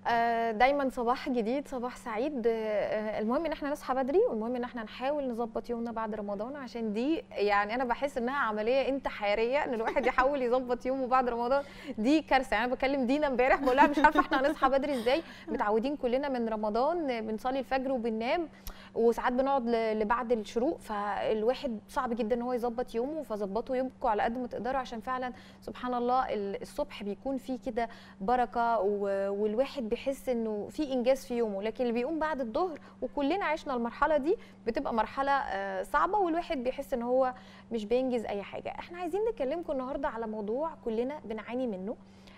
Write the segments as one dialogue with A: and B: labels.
A: آه، دايما صباح جديد صباح سعيد آه، المهم ان احنا نصحى بدري والمهم ان احنا نحاول نظبط يومنا بعد رمضان عشان دي يعني انا بحس انها عمليه انتحاريه ان الواحد يحاول يظبط يومه بعد رمضان دي كارثه يعني انا بكلم دينا امبارح بقول لها مش عارفه احنا هنصحى بدري ازاي متعودين كلنا من رمضان آه، بنصلي الفجر وبننام وساعات بنقعد ل- لبعد الشروق فالواحد صعب جدا ان هو يظبط يومه فظبطوا يومكم على قد ما تقدروا عشان فعلا سبحان الله ال- الصبح بيكون فيه كده بركه و- والواحد بيحس انه في انجاز في يومه لكن اللي بيقوم بعد الظهر وكلنا عشنا المرحله دي بتبقى مرحله آه، صعبه والواحد بيحس ان هو مش بينجز اي حاجه احنا عايزين نكلمكم النهارده على موضوع كلنا بنعاني منه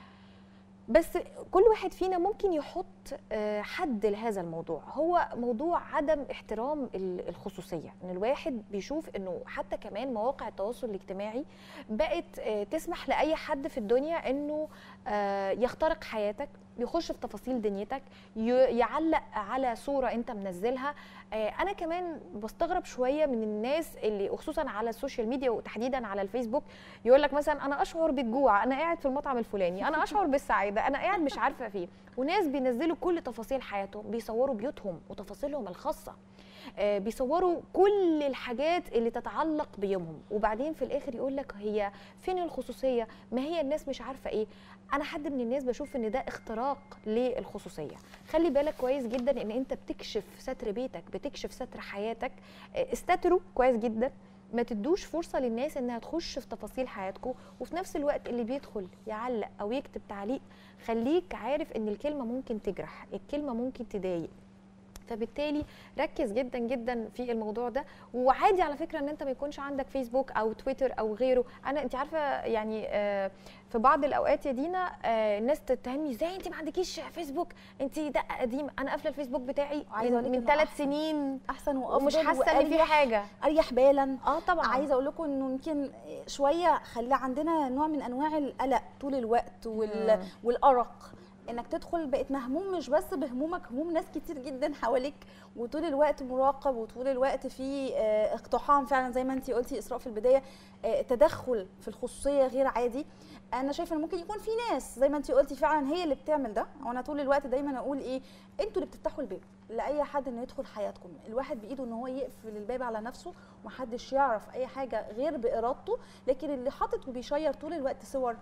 A: بس كل واحد فينا ممكن يحط آه، حد لهذا الموضوع هو موضوع عدم احترام ال- الخصوصيه ان الواحد بيشوف انه حتى كمان مواقع التواصل الاجتماعي بقت آه، تسمح لاي حد في الدنيا انه آه، يخترق حياتك يخش في تفاصيل دنيتك ي- يعلق على صوره انت منزلها آه، انا كمان بستغرب شويه من الناس اللي خصوصا على السوشيال ميديا وتحديدا على الفيسبوك يقول لك مثلا انا اشعر بالجوع انا قاعد في المطعم الفلاني انا اشعر بالسعاده انا قاعد مش عارفه فيه وناس بينزلوا كل تفاصيل حياتهم بيصوروا بيوتهم وتفاصيلهم الخاصه آه، بيصوروا كل الحاجات اللي تتعلق بيومهم وبعدين في الاخر يقول لك هي فين الخصوصيه ما هي الناس مش عارفه ايه انا حد من الناس بشوف ان ده اختراق للخصوصيه خلي بالك كويس جدا ان انت بتكشف ستر بيتك بتكشف ستر حياتك آه، استتروا كويس جدا ما تدوش فرصه للناس انها تخش في تفاصيل حياتكم وفي نفس الوقت اللي بيدخل يعلق او يكتب تعليق خليك عارف ان الكلمه ممكن تجرح الكلمه ممكن تضايق فبالتالي ركز جدا جدا في الموضوع ده وعادي على فكره ان انت ما يكونش عندك فيسبوك او تويتر او غيره انا انت عارفه يعني آه، في بعض الاوقات يا دينا آه، الناس تتهمني ازاي انت ما عندكيش فيسبوك انت ده قديم انا قافله الفيسبوك بتاعي
B: عايزة
A: من,
B: أقولك
A: من
B: إنه
A: ثلاث
B: أحسن.
A: سنين
B: احسن وافضل
A: ومش حاسه ان في
B: وأريح-
A: حاجه
B: اريح بالا
A: اه طبعا
B: عايزه اقول لكم انه يمكن شويه خلى عندنا نوع من انواع القلق طول الوقت وال...
A: مم.
B: والارق انك تدخل بقيت مهموم مش بس بهمومك هموم ناس كتير جدا حواليك وطول الوقت مراقب وطول الوقت في آه، اقتحام فعلا زي ما انت قلتي اسراء في البدايه آه، تدخل في الخصوصيه غير عادي انا شايفه ان ممكن يكون في ناس زي ما انت قلتي فعلا هي اللي بتعمل ده وانا طول الوقت دايما اقول ايه انتوا اللي بتفتحوا الباب لاي حد انه يدخل حياتكم الواحد بايده ان هو يقفل الباب على نفسه ومحدش يعرف اي حاجه غير بارادته لكن اللي حاطط وبيشير طول الوقت صور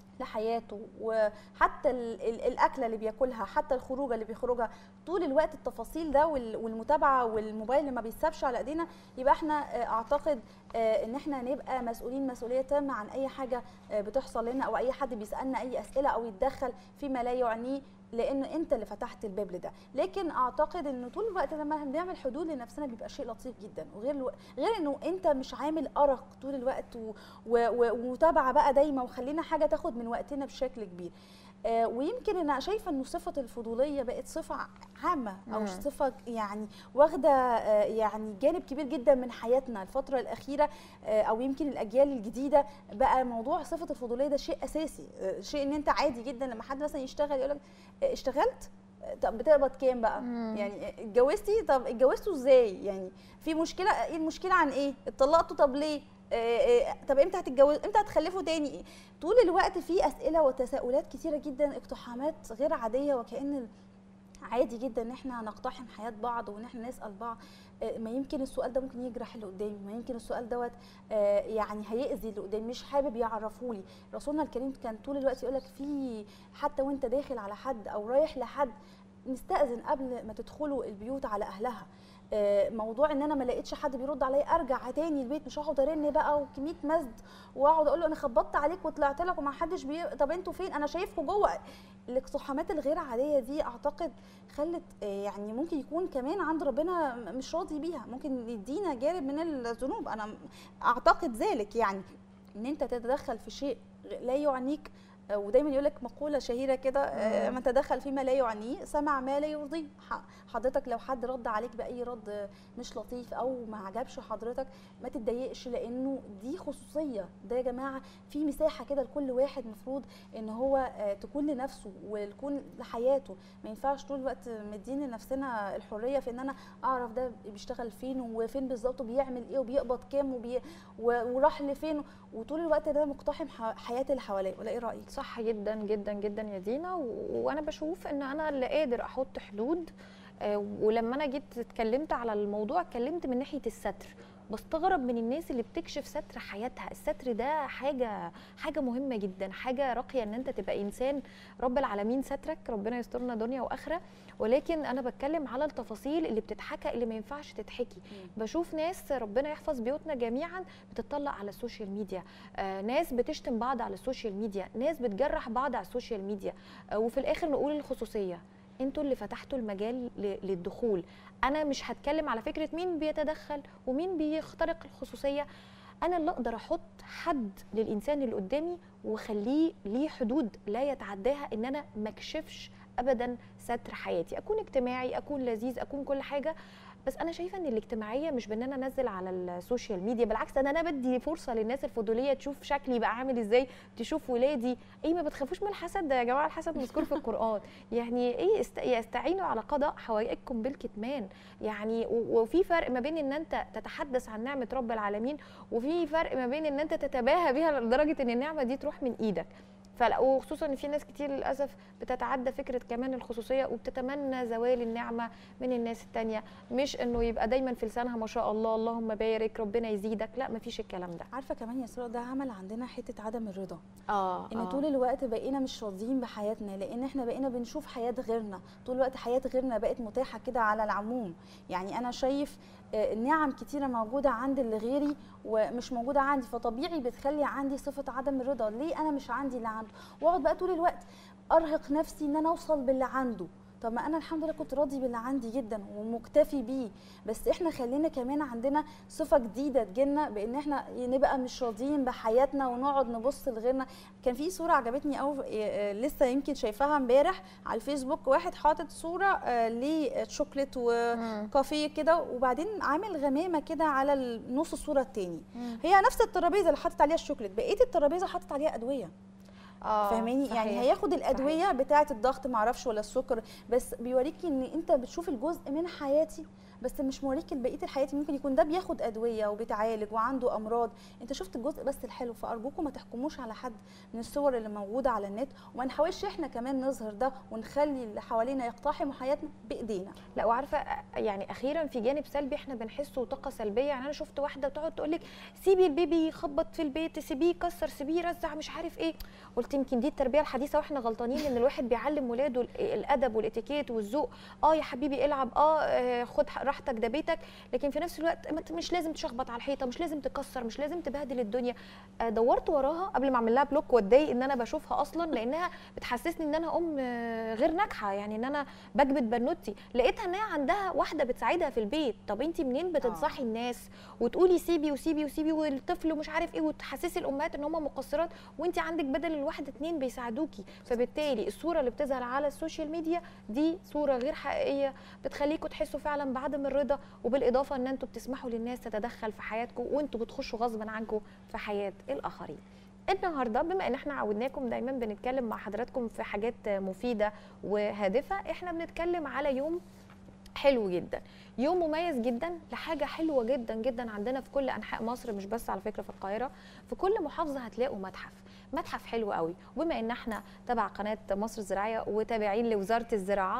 B: لحياته وحتى ال- ال- الاكله اللي بياكلها حتى الخروجه اللي بيخرجها طول الوقت التفاصيل ده وال- والمتابعه والموبايل اللي ما بيتسابش على ايدينا يبقى احنا آه، اعتقد آه، ان احنا نبقى مسؤولين مسؤوليه تامه عن اي حاجه آه، بتحصل لنا او اي حد بيسالنا اي اسئله او يتدخل فيما لا يعنيه لان انت اللي فتحت الباب لده لكن اعتقد انه طول الوقت لما بنعمل حدود لنفسنا بيبقى شيء لطيف جدا وغير الو... غير انه انت مش عامل ارق طول الوقت و... و... و... ومتابعه بقى دايما وخلينا حاجه تاخد من وقتنا بشكل كبير آه ويمكن انا شايفه انه صفه الفضوليه بقت صفه عامه او
A: مم.
B: صفه يعني واخده آه يعني جانب كبير جدا من حياتنا الفتره الاخيره آه او يمكن الاجيال الجديده بقى موضوع صفه الفضوليه ده شيء اساسي آه شيء ان انت عادي جدا لما حد مثلا يشتغل يقول لك اشتغلت طب بتقبض كام بقى
A: مم.
B: يعني اتجوزتي طب اتجوزتوا ازاي يعني في مشكله ايه المشكله عن ايه اتطلقتوا طب ليه آه، آه، طب امتى هتتجوز امتى هتخلفوا تاني طول الوقت في اسئله وتساؤلات كتيره جدا اقتحامات غير عاديه وكأن ال- عادي جدا ان احنا نقتحم حياه بعض وان احنا نسال بعض آه، ما يمكن السؤال ده ممكن يجرح اللي قدامي ما يمكن السؤال دوت آه، يعني هيأذي اللي قدامي مش حابب يعرفه لي رسولنا الكريم كان طول الوقت يقول لك في حتى وانت داخل على حد او رايح لحد نستأذن قبل ما تدخلوا البيوت على اهلها آه، موضوع ان انا ما لقيتش حد بيرد عليا ارجع تاني البيت مش هقعد ارن بقى وكميه مسد واقعد اقول له انا خبطت عليك وطلعت لك وما حدش بي... طب انتوا فين انا شايفكم جوه الاقتحامات الغير عاديه دي اعتقد خلت آه، يعني ممكن يكون كمان عند ربنا م- مش راضي بيها ممكن يدينا جانب من الذنوب انا م- اعتقد ذلك يعني ان انت تتدخل في شيء لا يعنيك آه، ودايما يقول لك مقوله شهيره كده آه،
A: مم.
B: من تدخل فيما لا يعنيه سمع ما لا يرضيه ح- حضرتك لو حد رد عليك باي رد آه، مش لطيف او ما عجبش حضرتك ما تتضايقش لانه دي خصوصيه ده يا جماعه في مساحه كده لكل واحد مفروض ان هو آه، تكون لنفسه وتكون لحياته ما ينفعش طول الوقت مدين لنفسنا الحريه في ان انا اعرف ده بيشتغل فين وفين بالظبط وبيعمل ايه وبيقبض كام وبي... و- وراح لفين وطول الوقت ده مقتحم ح- حياه اللي حواليه ولا ايه رايك
A: صح جدا جدا جدا يا دينا و- وانا بشوف ان انا اللي قادر احط حدود آه، ولما انا جيت اتكلمت على الموضوع اتكلمت من ناحيه الستر بستغرب من الناس اللي بتكشف ستر حياتها الستر ده حاجه حاجه مهمه جدا حاجه راقيه ان انت تبقى انسان رب العالمين سترك ربنا يسترنا دنيا واخره ولكن انا بتكلم على التفاصيل اللي بتتحكى اللي ما ينفعش تتحكي بشوف ناس ربنا يحفظ بيوتنا جميعا بتطلع على السوشيال ميديا آه، ناس بتشتم بعض على السوشيال ميديا ناس بتجرح بعض على السوشيال ميديا آه، وفي الاخر نقول الخصوصيه انتوا اللي فتحتوا المجال ل- للدخول انا مش هتكلم على فكره مين بيتدخل ومين بيخترق الخصوصيه انا اللي اقدر احط حد للانسان اللي قدامي واخليه ليه حدود لا يتعداها ان انا ما اكشفش ابدا ستر حياتي اكون اجتماعي اكون لذيذ اكون كل حاجه بس انا شايفه ان الاجتماعيه مش بان انا انزل على السوشيال ميديا بالعكس ده انا بدي فرصه للناس الفضوليه تشوف شكلي بقى عامل ازاي تشوف ولادي ايه ما بتخافوش من الحسد ده يا جماعه الحسد مذكور في القران يعني ايه است... يستعينوا على قضاء حوائجكم بالكتمان يعني و- وفي فرق ما بين ان انت تتحدث عن نعمه رب العالمين وفي فرق ما بين ان انت تتباهى بيها لدرجه ان النعمه دي تروح من ايدك فلا وخصوصا ان في ناس كتير للاسف بتتعدى فكره كمان الخصوصيه وبتتمنى زوال النعمه من الناس التانية مش انه يبقى دايما في لسانها ما شاء الله اللهم بارك ربنا يزيدك لا مفيش الكلام ده
B: عارفه كمان يا ساره ده عمل عندنا حته عدم الرضا
A: اه
B: ان طول الوقت بقينا مش راضيين بحياتنا لان احنا بقينا بنشوف حياه غيرنا طول الوقت حياه غيرنا بقت متاحه كده على العموم يعني انا شايف آه، نعم كتيره موجوده عند اللي غيري ومش موجوده عندي فطبيعي بتخلي عندي صفه عدم الرضا ليه انا مش عندي اللي عنده واقعد بقى طول الوقت ارهق نفسي ان انا اوصل باللي عنده طب ما انا الحمد لله كنت راضي باللي عندي جدا ومكتفي بيه بس احنا خلينا كمان عندنا صفه جديده تجينا بان احنا نبقى مش راضيين بحياتنا ونقعد نبص لغيرنا كان في صوره عجبتني قوي لسه يمكن شايفاها امبارح على الفيسبوك واحد حاطط صوره آه، لشوكليت وكافيه كده وبعدين عامل غمامه كده على نص الصوره التاني هي نفس الترابيزه اللي حاطط عليها الشوكليت بقيه الترابيزه حاطط عليها ادويه
A: اه
B: فاهماني يعني
A: صحيح.
B: هياخد الادويه بتاعه الضغط معرفش ولا السكر بس بيوريكي ان انت بتشوف الجزء من حياتي بس مش موريكي بقيه الحياه ممكن يكون ده بياخد ادويه وبيتعالج وعنده امراض انت شفت الجزء بس الحلو فارجوكم ما تحكموش على حد من الصور اللي موجوده على النت وما نحاولش احنا كمان نظهر ده ونخلي اللي حوالينا يقتحموا حياتنا بايدينا
A: لا وعارفه يعني اخيرا في جانب سلبي احنا بنحسه طاقه سلبيه يعني انا شفت واحده بتقعد تقول لك سيبي البيبي يخبط في البيت سيبيه يكسر سيبيه يرزع مش عارف ايه قلت يمكن دي التربيه الحديثه واحنا غلطانين ان الواحد بيعلم ولاده ال- الادب والاتيكيت والذوق اه يا حبيبي العب اه آه، خد ح- راحتك ده بيتك لكن في نفس الوقت ما ت- مش لازم تشخبط على الحيطه مش لازم تكسر مش لازم تبهدل الدنيا آه، دورت وراها قبل ما اعمل لها بلوك واتضايق ان انا بشوفها اصلا لانها بتحسسني ان انا ام آه، غير ناجحه يعني ان انا بجبد بنوتي لقيتها ان هي عندها واحده بتساعدها في البيت طب انت منين بتنصحي الناس وتقولي سيبي وسيبي وسيبي والطفل مش عارف ايه وتحسسي الامهات ان هم مقصرات وانت عندك بدل الواحد اتنين بيساعدوكي فبالتالي الصوره اللي بتظهر على السوشيال ميديا دي صوره غير حقيقيه بتخليكم تحسوا فعلا بعدم الرضا وبالاضافه ان انتوا بتسمحوا للناس تتدخل في حياتكم وانتوا بتخشوا غصبا عنكم في حياه الاخرين النهارده بما ان احنا عودناكم دايما بنتكلم مع حضراتكم في حاجات مفيده وهادفه احنا بنتكلم على يوم حلو جدا يوم مميز جدا لحاجه حلوه جدا جدا عندنا في كل انحاء مصر مش بس على فكره في القاهره في كل محافظه هتلاقوا متحف متحف حلو قوي وبما ان احنا تبع قناه مصر الزراعيه وتابعين لوزاره الزراعه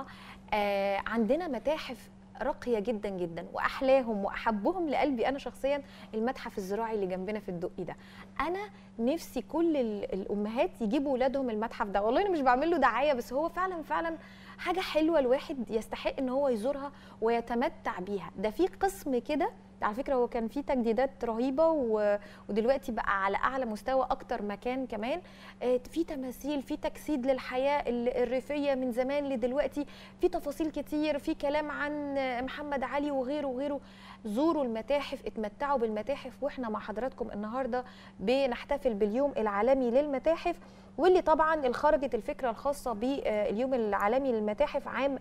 A: آه عندنا متاحف راقيه جدا جدا واحلاهم واحبهم لقلبي انا شخصيا المتحف الزراعي اللي جنبنا في الدقي ده انا نفسي كل ال- الامهات يجيبوا اولادهم المتحف ده والله انا مش بعمل له دعايه بس هو فعلا فعلا حاجه حلوه الواحد يستحق ان هو يزورها ويتمتع بيها ده في قسم كده على فكره هو كان في تجديدات رهيبه و... ودلوقتي بقى على اعلى مستوى اكتر مكان كمان آه، في تماثيل في تجسيد للحياه ال- الريفيه من زمان لدلوقتي في تفاصيل كتير في كلام عن آه، محمد علي وغيره وغيره زوروا المتاحف اتمتعوا بالمتاحف واحنا مع حضراتكم النهارده بنحتفل باليوم العالمي للمتاحف واللي طبعا اللي خرجت الفكره الخاصه باليوم العالمي للمتاحف عام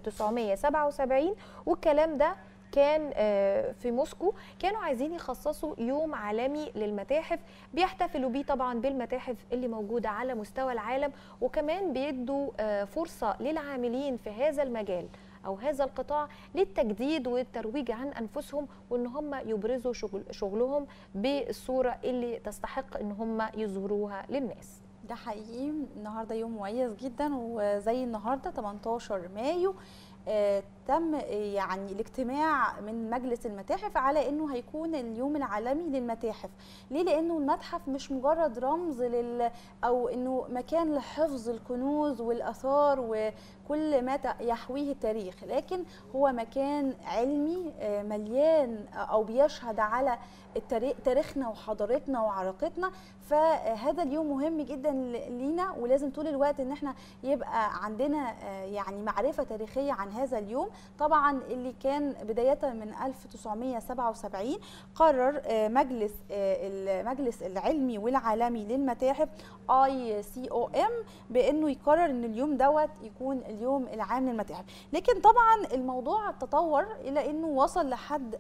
A: 1977 والكلام ده كان آه، في موسكو كانوا عايزين يخصصوا يوم عالمي للمتاحف بيحتفلوا بيه طبعا بالمتاحف اللي موجوده على مستوى العالم وكمان بيدوا آه، فرصه للعاملين في هذا المجال او هذا القطاع للتجديد والترويج عن انفسهم وان هم يبرزوا شغل شغلهم بالصوره اللي تستحق ان هم يظهروها للناس
B: ده حقيقي النهارده يوم مميز جدا وزي النهارده 18 مايو آه، تم آه، يعني الاجتماع من مجلس المتاحف على انه هيكون اليوم العالمي للمتاحف ليه لانه المتحف مش مجرد رمز لل او انه مكان لحفظ الكنوز والاثار وكل ما ت- يحويه التاريخ لكن هو مكان علمي آه، مليان او بيشهد على التاريخ تاريخنا وحضارتنا وعراقتنا فهذا اليوم مهم جدا ل- لينا ولازم طول الوقت ان احنا يبقى عندنا آه، يعني معرفه تاريخيه عن هذا اليوم طبعا اللي كان بدايه من 1977 قرر آه، مجلس آه، المجلس العلمي والعالمي للمتاحف اي سي او ام بانه يقرر ان اليوم دوت يكون اليوم العام للمتاحف لكن طبعا الموضوع تطور الى انه وصل لحد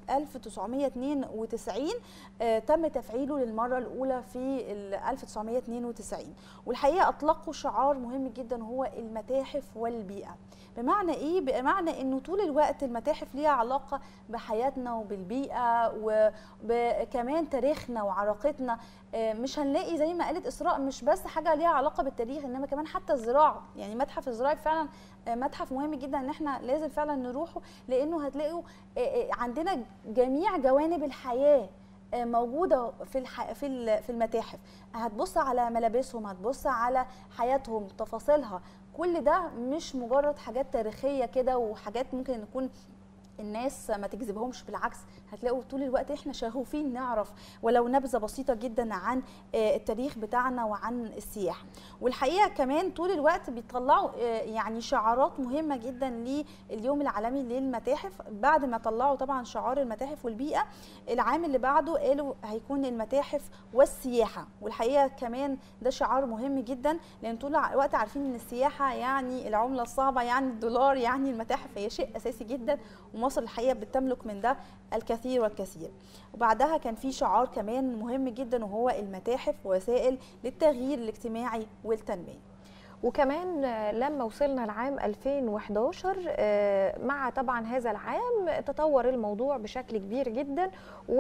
B: 1992 آه، تم تفعيله للمره الاولى في ال 1992 والحقيقه اطلقوا شعار مهم جدا هو المتاحف والبيئه بمعنى ايه بمعنى انه طول الوقت المتاحف ليها علاقه بحياتنا وبالبيئه وكمان تاريخنا وعراقتنا آه، مش هنلاقي زي ما قالت اسراء مش بس حاجه ليها علاقه بالتاريخ انما كمان حتى الزراعه يعني متحف الزراعي فعلا آه، متحف مهم جدا ان احنا لازم فعلا نروحه لانه هتلاقوا آه، آه، عندنا جميع جوانب الحياه آه، موجوده في الح... في ال- في المتاحف هتبص على ملابسهم هتبص على حياتهم تفاصيلها كل ده مش مجرد حاجات تاريخيه كده وحاجات ممكن نكون الناس ما تجذبهمش بالعكس هتلاقوا طول الوقت احنا شغوفين نعرف ولو نبذه بسيطه جدا عن آه، التاريخ بتاعنا وعن السياحه والحقيقه كمان طول الوقت بيطلعوا آه، يعني شعارات مهمه جدا لليوم العالمي للمتاحف بعد ما طلعوا طبعا شعار المتاحف والبيئه العام اللي بعده قالوا هيكون المتاحف والسياحه والحقيقه كمان ده شعار مهم جدا لان طول الوقت عارفين ان السياحه يعني العمله الصعبه يعني الدولار يعني المتاحف هي شيء اساسي جدا ومصر الحقيقه بتملك من ده الكثير والكثير وبعدها كان في شعار كمان مهم جدا وهو المتاحف وسائل للتغيير الاجتماعي والتنميه
A: وكمان آه، لما وصلنا لعام 2011 آه، مع طبعا هذا العام تطور الموضوع بشكل كبير جدا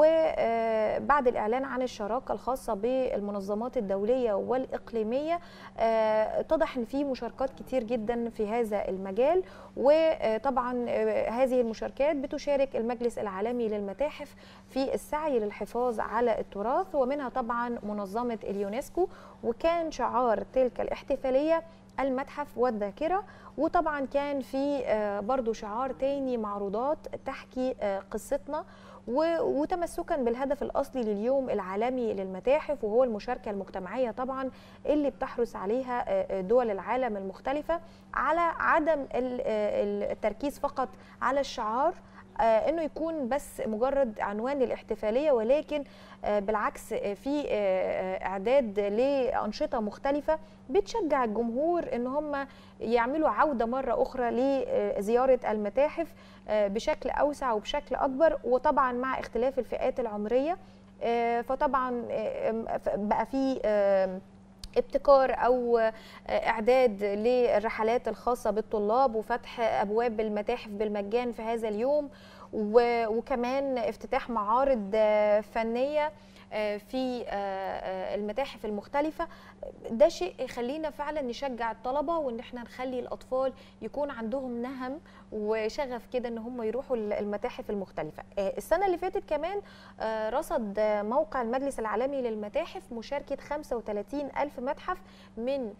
A: وبعد الإعلان عن الشراكة الخاصة بالمنظمات الدولية والإقليمية آه، اتضح أن في مشاركات كتير جدا في هذا المجال وطبعا آه، هذه المشاركات بتشارك المجلس العالمي للمتاحف في السعي للحفاظ على التراث ومنها طبعا منظمة اليونسكو وكان شعار تلك الاحتفالية المتحف والذاكرة وطبعا كان في آه، برضو شعار تاني معروضات تحكي آه، قصتنا و- وتمسكا بالهدف الأصلي لليوم العالمي للمتاحف وهو المشاركة المجتمعية طبعا اللي بتحرص عليها آه، آه، دول العالم المختلفة على عدم ال- آه، التركيز فقط على الشعار آه، انه يكون بس مجرد عنوان للاحتفاليه ولكن آه، بالعكس آه، في آه، آه، اعداد لانشطه مختلفه بتشجع الجمهور ان هم يعملوا عوده مره اخرى لزياره المتاحف آه، بشكل اوسع وبشكل اكبر وطبعا مع اختلاف الفئات العمريه آه، فطبعا آه، ف- بقى في آه، ابتكار او آه، اعداد للرحلات الخاصه بالطلاب وفتح ابواب المتاحف بالمجان في هذا اليوم و- وكمان افتتاح معارض آه، فنيه آه، في آه، آه، المتاحف المختلفه ده شيء يخلينا فعلا نشجع الطلبه وان احنا نخلي الاطفال يكون عندهم نهم وشغف كده ان هم يروحوا المتاحف المختلفه آه، السنه اللي فاتت كمان آه، رصد آه، موقع المجلس العالمي للمتاحف مشاركه 35 ألف متحف من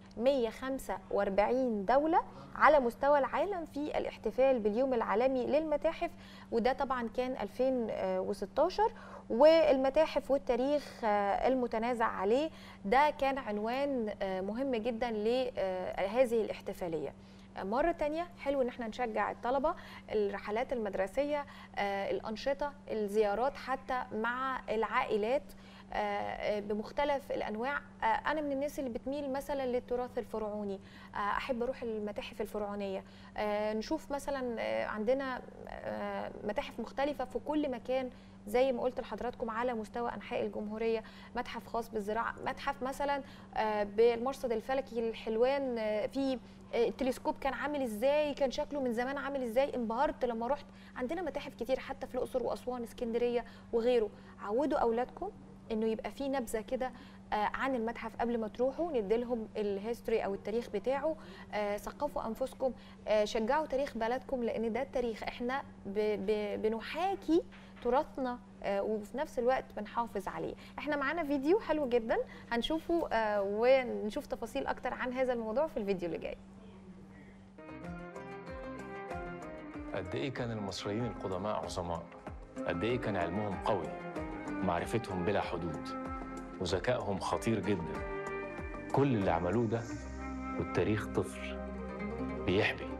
A: 145 دولة على مستوى العالم في الاحتفال باليوم العالمي للمتاحف وده طبعا كان 2016 والمتاحف والتاريخ آه، المتنازع عليه ده كان عنوان آه، مهم جدا لهذه الاحتفالية مرة تانية حلو ان احنا نشجع الطلبة الرحلات المدرسية آه، الأنشطة الزيارات حتى مع العائلات آه، بمختلف الانواع آه، انا من الناس اللي بتميل مثلا للتراث الفرعوني آه، احب اروح المتاحف الفرعونيه آه، نشوف مثلا آه، عندنا آه، متاحف مختلفه في كل مكان زي ما قلت لحضراتكم على مستوى انحاء الجمهوريه متحف خاص بالزراعه متحف مثلا آه، بالمرصد الفلكي الحلوان آه، في آه، التلسكوب كان عامل ازاي كان شكله من زمان عامل ازاي انبهرت لما رحت عندنا متاحف كتير حتى في الاقصر واسوان اسكندريه وغيره عودوا اولادكم انه يبقى في نبذه كده آه، عن المتحف قبل ما تروحوا نديلهم الهيستوري او التاريخ بتاعه آه، ثقفوا انفسكم آه، شجعوا تاريخ بلدكم لان ده التاريخ احنا ب- ب- بنحاكي تراثنا آه، وفي نفس الوقت بنحافظ عليه احنا معانا فيديو حلو جدا هنشوفه آه، ونشوف تفاصيل اكتر عن هذا الموضوع في الفيديو اللي جاي
C: قد ايه كان المصريين القدماء عظماء قد ايه كان علمهم قوي ومعرفتهم بلا حدود وذكائهم خطير جدا كل اللي عملوه ده والتاريخ طفل بيحبي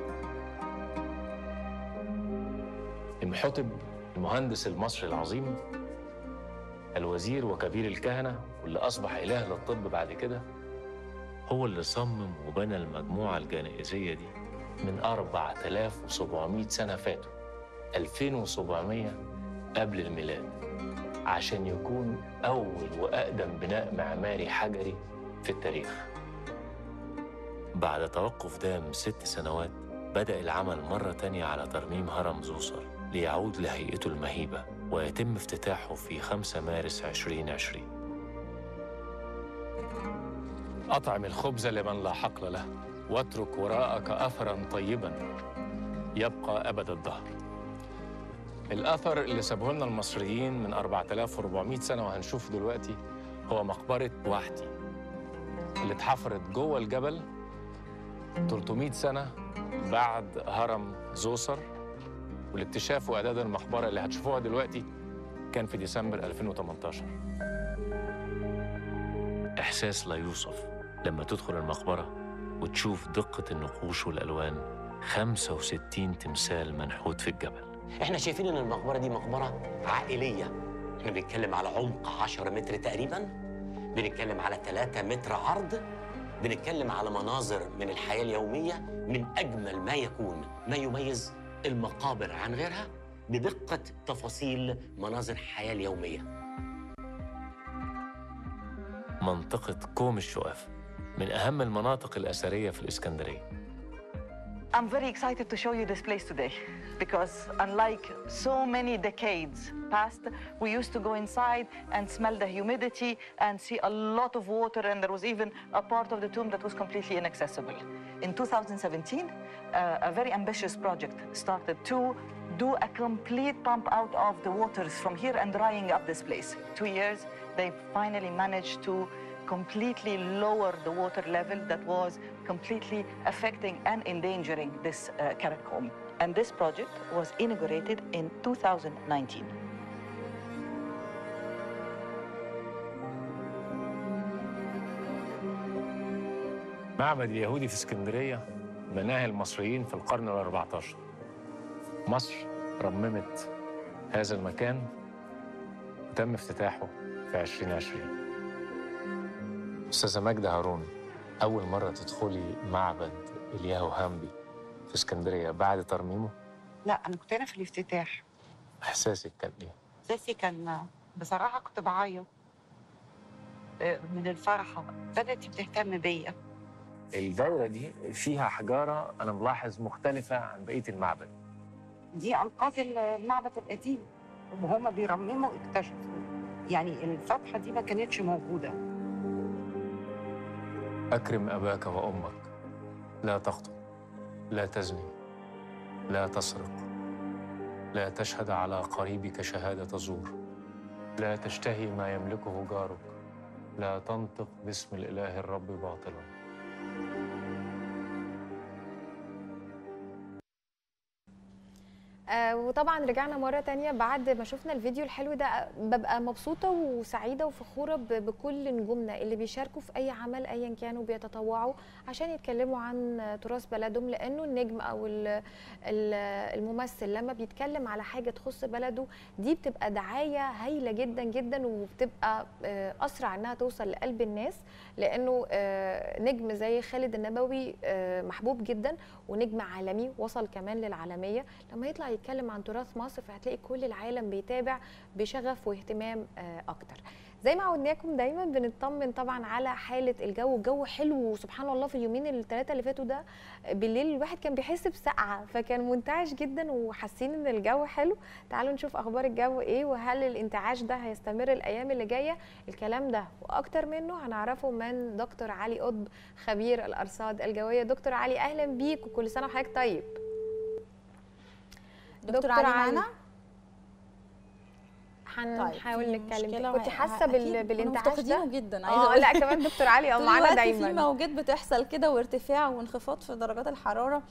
C: امحتب المهندس المصري العظيم الوزير وكبير الكهنة واللي أصبح إله للطب بعد كده هو اللي صمم وبنى المجموعة الجنائزية دي من 4700 سنة فاتوا 2700 قبل الميلاد عشان يكون أول وأقدم بناء معماري حجري في التاريخ بعد توقف دام ست سنوات بدأ العمل مرة تانية على ترميم هرم زوسر ليعود لهيئته المهيبة ويتم افتتاحه في 5 مارس 2020 أطعم الخبز لمن لا حقل له واترك وراءك أثرا طيبا يبقى أبد الدهر الأثر اللي سابه لنا المصريين من 4400 سنة وهنشوفه دلوقتي هو مقبرة وحدي اللي اتحفرت جوه الجبل 300 سنة بعد هرم زوسر والاكتشاف وإعداد المقبرة اللي هتشوفوها دلوقتي كان في ديسمبر 2018 إحساس لا يوصف لما تدخل المقبرة وتشوف دقة النقوش والألوان 65 تمثال منحوت في الجبل
D: احنا شايفين ان المقبره دي مقبره عائليه احنا بنتكلم على عمق 10 متر تقريبا بنتكلم على 3 متر عرض بنتكلم على مناظر من الحياه اليوميه من اجمل ما يكون ما يميز المقابر عن غيرها بدقه تفاصيل مناظر الحياه اليوميه
C: منطقة كوم الشقف من أهم المناطق الأثرية في الإسكندرية
E: I'm very excited to show you this place today because, unlike so many decades past, we used to go inside and smell the humidity and see a lot of water, and there was even a part of the tomb that was completely inaccessible. In 2017, uh, a very ambitious project started to do a complete pump out of the waters from here and drying up this place. Two years, they finally managed to completely lower the water level that was completely affecting and endangering this uh, catacomb. And this project was inaugurated in 2019.
C: معبد اليهودي في اسكندرية بناه المصريين في القرن ال14 مصر رممت هذا المكان وتم افتتاحه في 2020 أستاذة ماجدة هارون أول مرة تدخلي معبد الياهو هامبي في اسكندرية بعد ترميمه
F: لا انا كنت هنا في الافتتاح
C: إحساسك كان إيه؟
F: اساسي كان بصراحه كنت بعيط آه، من الفرحه بدات بتهتم بيا
C: الدورة دي فيها حجارة أنا ملاحظ مختلفة عن بقية المعبد
F: دي انقاض المعبد القديم وهم بيرمموا اكتشفوا يعني الفتحه دي ما كانتش موجوده
C: أكرم أباك وأمك لا تقتل لا تزني لا تسرق لا تشهد على قريبك شهادة زور لا تشتهي ما يملكه جارك لا تنطق باسم الإله الرب باطلا
A: آه، وطبعا رجعنا مرة تانية بعد ما شفنا الفيديو الحلو ده ببقى مبسوطة وسعيدة وفخورة ب- بكل نجومنا اللي بيشاركوا في أي عمل أيا كانوا بيتطوعوا عشان يتكلموا عن تراث بلدهم لأنه النجم أو ال- ال- الممثل لما بيتكلم على حاجة تخص بلده دي بتبقى دعاية هايلة جدا جدا وبتبقى آه، أسرع إنها توصل لقلب الناس لأنه آه، نجم زي خالد النبوي آه، محبوب جدا ونجم عالمي وصل كمان للعالمية لما يطلع يتكلم عن تراث مصر فهتلاقي كل العالم بيتابع بشغف واهتمام آه، اكتر زي ما عودناكم دايما بنطمن طبعا على حاله الجو الجو حلو وسبحان الله في اليومين الثلاثه اللي فاتوا ده بالليل الواحد كان بيحس بسقعه فكان منتعش جدا وحاسين ان الجو حلو تعالوا نشوف اخبار الجو ايه وهل الانتعاش ده هيستمر الايام اللي جايه الكلام ده واكتر منه هنعرفه من دكتور علي قطب خبير الارصاد الجويه دكتور علي اهلا بيك وكل سنه وحضرتك طيب
B: دكتور علي معانا
A: هنحاول
B: في
A: نتكلم
B: مشكلة
A: كنت
B: ه-
A: حاسه
B: أكيد
A: بال...
B: كنا
A: بالانتعاش
B: مفتقدينه
A: ده
B: جدا عايزه
A: اه
B: اقول
A: لا كمان دكتور علي اه
B: طول
A: معانا
B: الوقت في
A: دايما
B: موجات بتحصل كده وارتفاع وانخفاض في درجات الحراره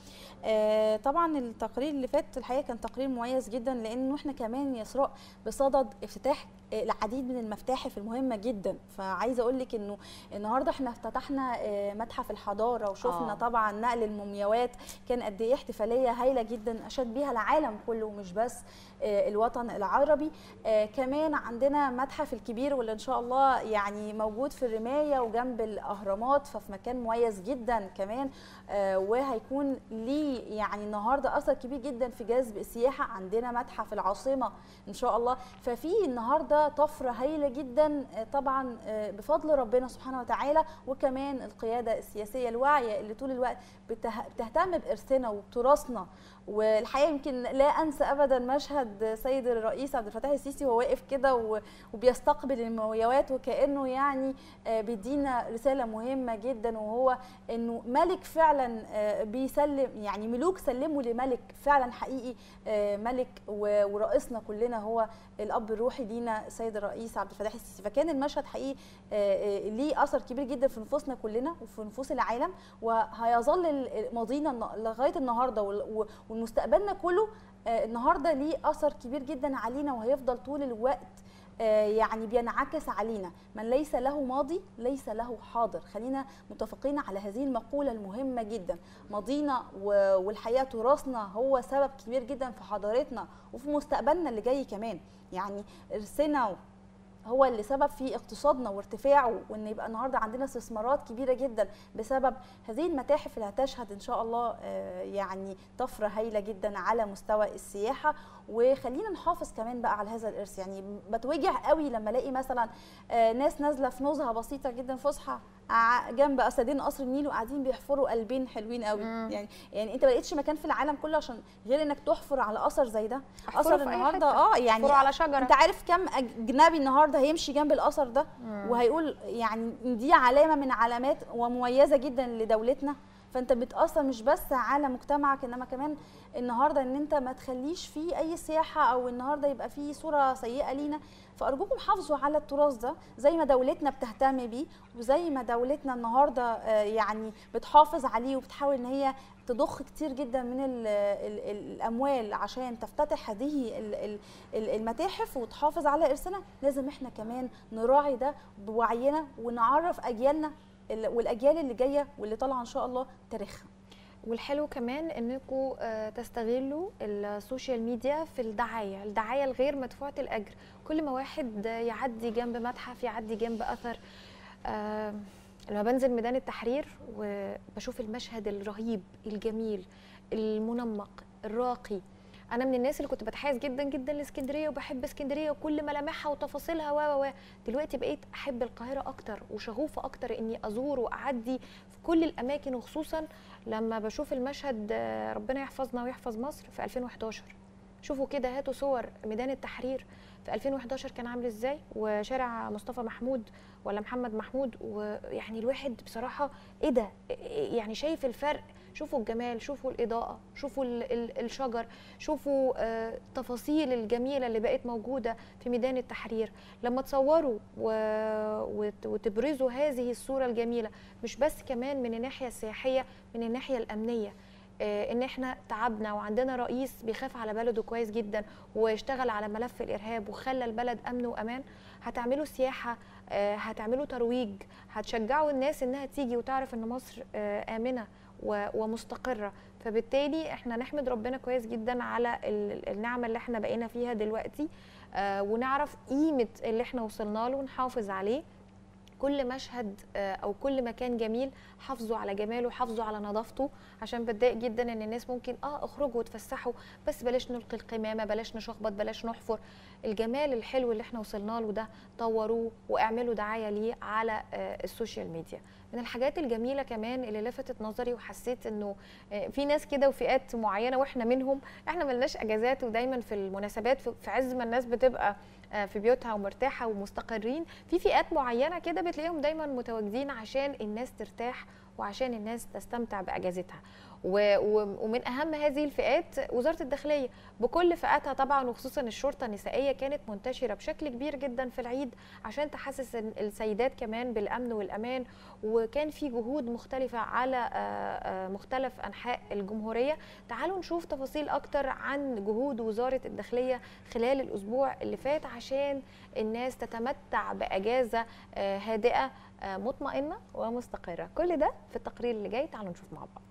B: آه طبعا التقرير اللي فات الحقيقه كان تقرير مميز جدا لانه احنا كمان يسرق بصدد افتتاح آه، العديد من المتاحف المهمه جدا فعايزه اقول لك انه النهارده احنا افتتحنا آه، متحف الحضاره وشفنا
A: آه.
B: آه. طبعا نقل المومياوات كان قد ايه احتفاليه هايله جدا اشاد بيها العالم كله مش بس آه، الوطن العربي آه، كمان عندنا متحف الكبير واللي ان شاء الله يعني موجود في الرمايه وجنب الاهرامات ففي مكان مميز جدا كمان آه، وهيكون ليه يعني النهارده اثر كبير جدا في جذب السياحه عندنا متحف العاصمه ان شاء الله ففي النهارده طفره هايله جدا آه، طبعا آه، بفضل ربنا سبحانه وتعالى وكمان القياده السياسيه الواعيه اللي طول الوقت بته- بتهتم بارثنا وبتراثنا والحقيقه يمكن لا انسى ابدا مشهد سيد الرئيس عبد الفتاح السيسي وهو واقف كده و- وبيستقبل المومياوات وكانه يعني آه، بيدينا رساله مهمه جدا وهو انه ملك فعلا آه، بيسلم يعني ملوك سلموا لملك فعلا حقيقي آه، ملك و- ورئيسنا كلنا هو الاب الروحي لينا السيد الرئيس عبد الفتاح السيسي فكان المشهد حقيقي آه، آه، ليه اثر كبير جدا في نفوسنا كلنا وفي نفوس العالم وهيظل ال- ماضينا الن- لغايه النهارده وال- و- ومستقبلنا كله آه، النهارده ليه اثر كبير جدا علينا وهيفضل طول الوقت آه، يعني بينعكس علينا من ليس له ماضي ليس له حاضر خلينا متفقين على هذه المقولة المهمة جدا ماضينا و- والحقيقة تراثنا هو سبب كبير جدا في حضارتنا وفي مستقبلنا اللي جاي كمان يعني ارثنا هو اللي سبب في اقتصادنا وارتفاعه وان يبقى النهارده عندنا استثمارات كبيره جدا بسبب هذه المتاحف اللي هتشهد ان شاء الله آه، يعني طفره هايله جدا على مستوى السياحه وخلينا نحافظ كمان بقى على هذا الارث يعني بتوجع قوي لما الاقي مثلا آه، ناس نازله في نزهه بسيطه جدا فسحه ع- جنب اسدين قصر النيل وقاعدين بيحفروا قلبين حلوين قوي
A: مم.
B: يعني يعني انت ما لقيتش مكان في العالم كله عشان غير انك تحفر على اثر زي ده
A: احفروا
B: اثر
A: في أي
B: النهارده
A: حتة.
B: اه يعني
A: احفروا على شجرة.
B: انت عارف كم اجنبي النهارده هيمشي جنب الاثر ده وهيقول يعني دي علامه من علامات ومميزه جدا لدولتنا فانت بتاثر مش بس على مجتمعك انما كمان النهارده ان انت ما تخليش فيه اي سياحه او النهارده يبقى فيه صوره سيئه لينا فارجوكم حافظوا على التراث ده زي ما دولتنا بتهتم بيه وزي ما دولتنا النهارده آه، يعني بتحافظ عليه وبتحاول ان هي تضخ كتير جدا من ال ال ال الاموال عشان تفتتح هذه ال ال ال المتاحف وتحافظ على ارثنا لازم احنا كمان نراعي ده بوعينا ونعرف اجيالنا ال- والاجيال اللي جايه واللي طالعه ان شاء الله تاريخها
A: والحلو كمان انكم تستغلوا السوشيال ميديا في الدعايه الدعايه الغير مدفوعه الاجر كل ما واحد يعدي جنب متحف يعدي جنب اثر آه، لما بنزل ميدان التحرير وبشوف المشهد الرهيب الجميل المنمق الراقي انا من الناس اللي كنت بتحيز جدا جدا لاسكندريه وبحب اسكندريه وكل ملامحها وتفاصيلها و و دلوقتي بقيت احب القاهره اكتر وشغوفه اكتر اني ازور واعدي في كل الاماكن وخصوصا لما بشوف المشهد آه، ربنا يحفظنا ويحفظ مصر في 2011 شوفوا كده هاتوا صور ميدان التحرير في 2011 كان عامل ازاي وشارع مصطفى محمود ولا محمد محمود ويعني الواحد بصراحه ايه ده إيه- يعني شايف الفرق شوفوا الجمال شوفوا الاضاءه شوفوا ال- ال- الشجر شوفوا آه، التفاصيل الجميله اللي بقت موجوده في ميدان التحرير لما تصوروا و- وت- وتبرزوا هذه الصوره الجميله مش بس كمان من الناحيه السياحيه من الناحيه الامنيه آه، ان احنا تعبنا وعندنا رئيس بيخاف على بلده كويس جدا واشتغل على ملف الارهاب وخلى البلد امن وامان هتعملوا سياحه آه، هتعملوا ترويج هتشجعوا الناس انها تيجي وتعرف ان مصر آه، امنه و- ومستقره فبالتالي احنا نحمد ربنا كويس جدا على ال- النعمه اللي احنا بقينا فيها دلوقتي آه، ونعرف قيمه اللي احنا وصلنا له ونحافظ عليه كل مشهد آه، او كل مكان جميل حافظوا على جماله حافظوا على نظافته عشان بتضايق جدا ان الناس ممكن اه اخرجوا وتفسحوا بس بلاش نلقي القمامه بلاش نشخبط بلاش نحفر الجمال الحلو اللي احنا وصلنا له ده طوروه واعملوا دعايه ليه على آه، السوشيال ميديا من الحاجات الجميله كمان اللي لفتت نظري وحسيت انه آه، في ناس كده وفئات معينه واحنا منهم احنا ملناش اجازات ودايما في المناسبات في في عز ما الناس بتبقى آه، في بيوتها ومرتاحه ومستقرين في فئات معينه كده بتلاقيهم دايما متواجدين عشان الناس ترتاح وعشان الناس تستمتع باجازتها و- و- ومن اهم هذه الفئات وزاره الداخليه بكل فئاتها طبعا وخصوصا الشرطه النسائيه كانت منتشره بشكل كبير جدا في العيد عشان تحسس ال- السيدات كمان بالامن والامان وكان في جهود مختلفه على آه، آه، مختلف انحاء الجمهوريه تعالوا نشوف تفاصيل اكتر عن جهود وزاره الداخليه خلال الاسبوع اللي فات عشان الناس تتمتع باجازه آه، هادئه آه، مطمئنه ومستقره كل ده في التقرير اللي جاي تعالوا نشوف مع بعض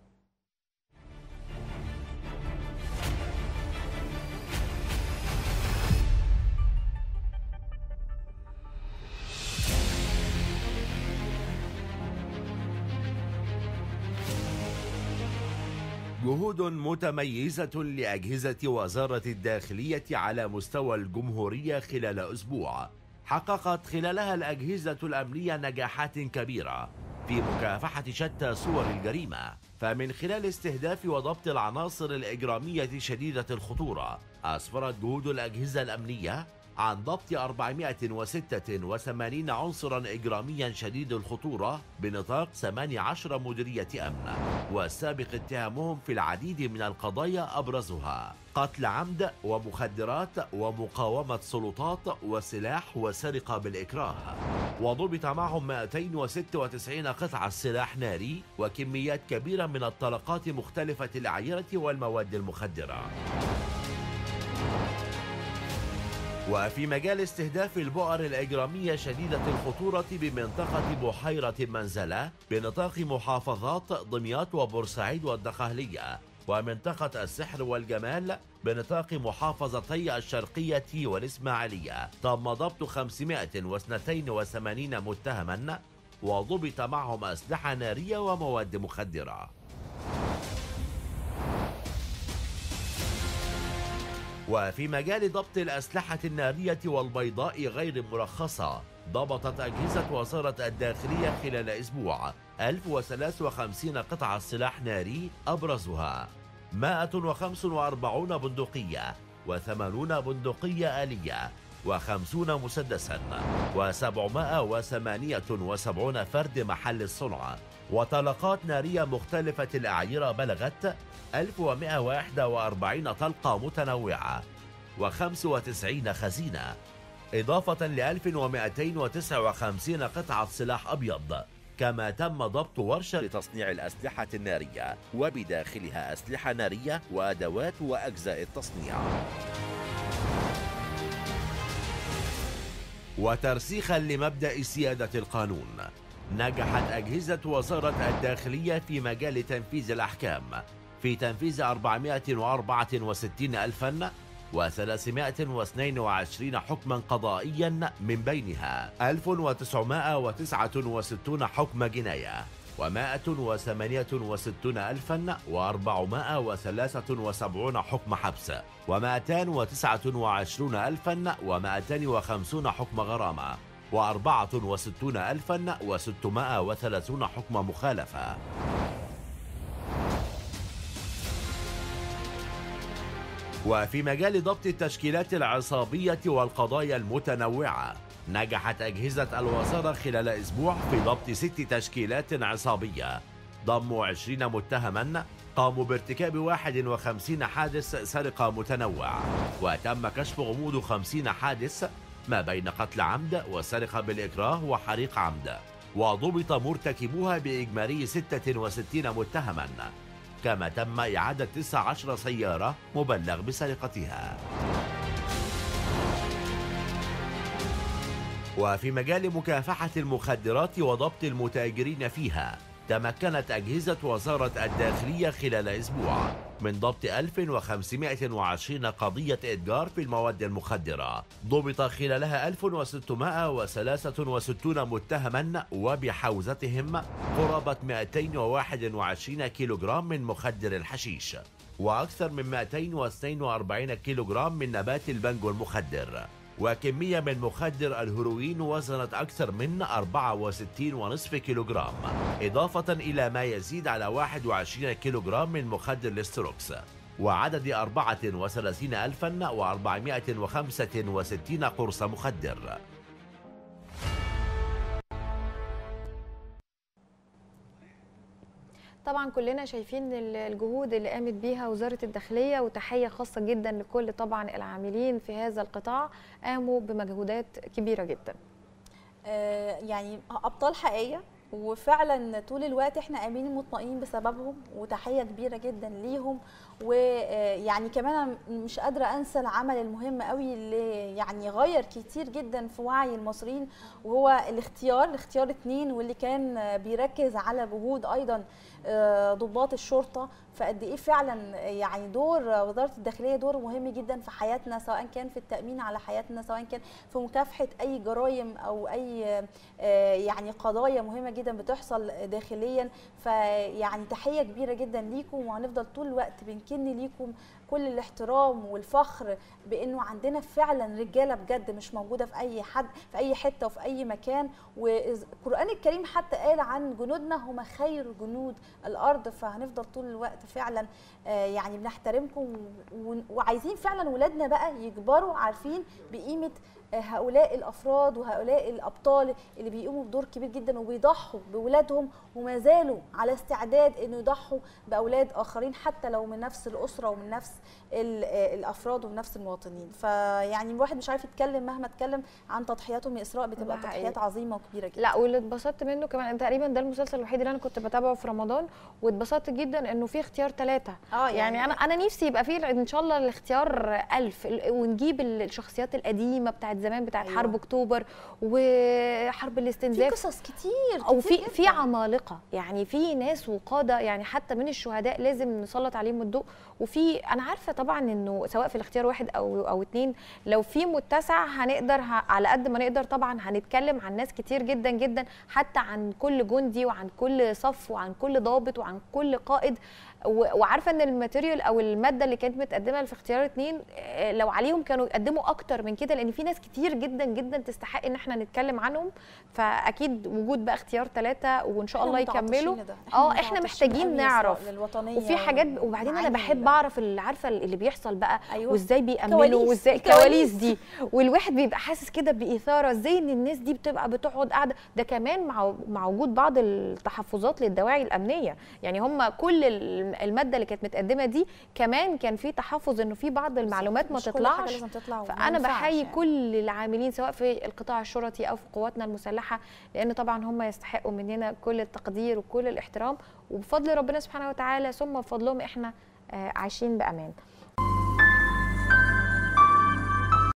G: جهود متميزة لأجهزة وزارة الداخلية على مستوى الجمهورية خلال أسبوع حققت خلالها الأجهزة الأمنية نجاحات كبيرة في مكافحة شتى صور الجريمة فمن خلال استهداف وضبط العناصر الإجرامية شديدة الخطورة أسفرت جهود الأجهزة الأمنية عن ضبط 486 عنصرا إجراميا شديد الخطورة بنطاق 18 مديرية أمن والسابق اتهامهم في العديد من القضايا أبرزها قتل عمد ومخدرات ومقاومة سلطات وسلاح وسرقة بالإكراه وضبط معهم 296 قطعة سلاح ناري وكميات كبيرة من الطلقات مختلفة الأعيرة والمواد المخدرة وفي مجال استهداف البؤر الإجرامية شديدة الخطورة بمنطقة بحيرة منزلة بنطاق محافظات دمياط وبورسعيد والدقهلية ومنطقة السحر والجمال بنطاق محافظتي الشرقية والإسماعيلية تم ضبط 582 متهما وضبط معهم أسلحة نارية ومواد مخدرة وفي مجال ضبط الأسلحة النارية والبيضاء غير المرخصة ضبطت أجهزة وزارة الداخلية خلال أسبوع 1053 قطعة سلاح ناري أبرزها 145 بندقية و80 بندقية آلية و50 مسدسا و778 فرد محل الصنع وطلقات نارية مختلفة الأعيرة بلغت 1141 طلقة متنوعة و95 خزينة إضافة ل 1259 قطعة سلاح أبيض كما تم ضبط ورشة لتصنيع الأسلحة النارية وبداخلها أسلحة نارية وأدوات وأجزاء التصنيع وترسيخا لمبدأ سيادة القانون نجحت أجهزة وزارة الداخلية في مجال تنفيذ الأحكام في تنفيذ 464 ألفا و322 حكما قضائيا من بينها 1969 حكم جناية و168 ألفا و473 حكم حبس و229 ألفا و250 حكم غرامة و64 ألفا و630 حكم مخالفة وفي مجال ضبط التشكيلات العصابية والقضايا المتنوعة نجحت أجهزة الوزارة خلال أسبوع في ضبط ست تشكيلات عصابية ضموا 20 متهما قاموا بارتكاب 51 حادث سرقة متنوع وتم كشف غموض 50 حادث ما بين قتل عمد وسرقة بالإكراه وحريق عمد وضبط مرتكبوها بإجمالي 66 متهما كما تم إعادة 19 سيارة مبلغ بسرقتها وفي مجال مكافحة المخدرات وضبط المتاجرين فيها تمكنت أجهزة وزارة الداخلية خلال أسبوع من ضبط 1520 قضية إتجار في المواد المخدرة ضبط خلالها 1663 متهما وبحوزتهم قرابة 221 كيلوغرام من مخدر الحشيش وأكثر من 242 كيلوغرام من نبات البنجو المخدر وكمية من مخدر الهيروين وزنت أكثر من 64.5 كيلوغرام إضافة إلى ما يزيد على 21 كيلوغرام من مخدر الاستروكس وعدد 34465 قرص مخدر
A: طبعا كلنا شايفين ال- الجهود اللي قامت بيها وزاره الداخليه وتحيه خاصه جدا لكل طبعا العاملين في هذا القطاع قاموا بمجهودات كبيره جدا
B: آه، يعني ابطال حقيقيه وفعلا طول الوقت احنا امنين مطمئنين بسببهم وتحيه كبيره جدا ليهم ويعني كمان أنا مش قادره انسى العمل المهم قوي اللي يعني غير كتير جدا في وعي المصريين وهو الاختيار الاختيار اتنين واللي كان آه، بيركز على جهود ايضا آه، ضباط الشرطه فقد ايه فعلا يعني دور وزاره الداخليه دور مهم جدا في حياتنا سواء كان في التامين على حياتنا سواء كان في مكافحه اي جرائم او اي آه، يعني قضايا مهمه جدا بتحصل داخليا فيعني تحيه كبيره جدا ليكم وهنفضل طول الوقت بنكن ليكم كل الاحترام والفخر بانه عندنا فعلا رجاله بجد مش موجوده في اي حد في اي حته وفي اي مكان والقران الكريم حتى قال عن جنودنا هم خير جنود الارض فهنفضل طول الوقت فعلا آه، يعني بنحترمكم و- وعايزين فعلا ولادنا بقى يكبروا عارفين بقيمه آه، هؤلاء الافراد وهؤلاء الابطال اللي بيقوموا بدور كبير جدا وبيضحوا بولادهم وما زالوا على استعداد انه يضحوا باولاد اخرين حتى لو من نفس الاسره ومن نفس ال- آه، الافراد ومن نفس المواطنين فيعني الواحد مش عارف يتكلم مهما اتكلم عن تضحياتهم يا اسراء بتبقى
A: ده حقيقي.
B: تضحيات عظيمه وكبيره جدا
A: لا واللي اتبسطت منه كمان تقريبا ده المسلسل الوحيد اللي انا كنت بتابعه في رمضان واتبسطت جدا انه في اختيار ثلاثه
B: اه
A: يعني انا انا نفسي يبقى في ان شاء الله الاختيار ألف ال- ونجيب ال- الشخصيات القديمه بتاعت زمان بتاعت
B: أيوة.
A: حرب اكتوبر وحرب
B: في
A: الاستنزاف
B: قصص كتير
A: او
B: كتير
A: في في
B: جداً.
A: عمالقه يعني في ناس وقاده يعني حتى من الشهداء لازم نسلط عليهم الضوء وفي انا عارفه طبعا انه سواء في الاختيار واحد او او اتنين لو في متسع هنقدر ه- على قد ما نقدر طبعا هنتكلم عن ناس كتير جدا جدا حتى عن كل جندي وعن كل صف وعن كل ضابط وعن كل قائد و- وعارفه ان الماتيريال او الماده اللي كانت متقدمه في اختيار اتنين آه، لو عليهم كانوا يقدموا اكتر من كده لان في ناس كتير جدا جدا تستحق ان احنا نتكلم عنهم فاكيد وجود بقى اختيار ثلاثه وان شاء الله
B: إحنا متعطشين
A: يكملوا
B: لده.
A: اه احنا
B: متعطشين
A: محتاجين
B: قوي يا إسراء
A: نعرف
B: للوطنيه
A: وفي حاجات وبعدين انا
B: والمعاني
A: بحب
B: ال-
A: اعرف اللي عارفه اللي بيحصل بقى
B: أيوة.
A: وازاي بيأمنوا
B: كواليس،
A: وازاي
B: الكواليس.
A: الكواليس دي والواحد بيبقى حاسس كده بإثارة ازاي ان الناس دي بتبقى بتقعد قاعده ده كمان مع مع وجود بعض التحفظات للدواعي الامنيه يعني هم كل ال- الماده اللي كانت متقدمه دي كمان كان في تحفظ انه في بعض المعلومات ما
B: مش كل حاجة
A: تطلعش
B: لازم تطلع وما
A: فانا
B: ينفعش
A: بحيي
B: يعني.
A: كل العاملين سواء في القطاع الشرطي او في قواتنا المسلحه لان طبعا هم يستحقوا مننا كل التقدير وكل الاحترام وبفضل ربنا سبحانه وتعالى ثم بفضلهم احنا آه، عايشين بامان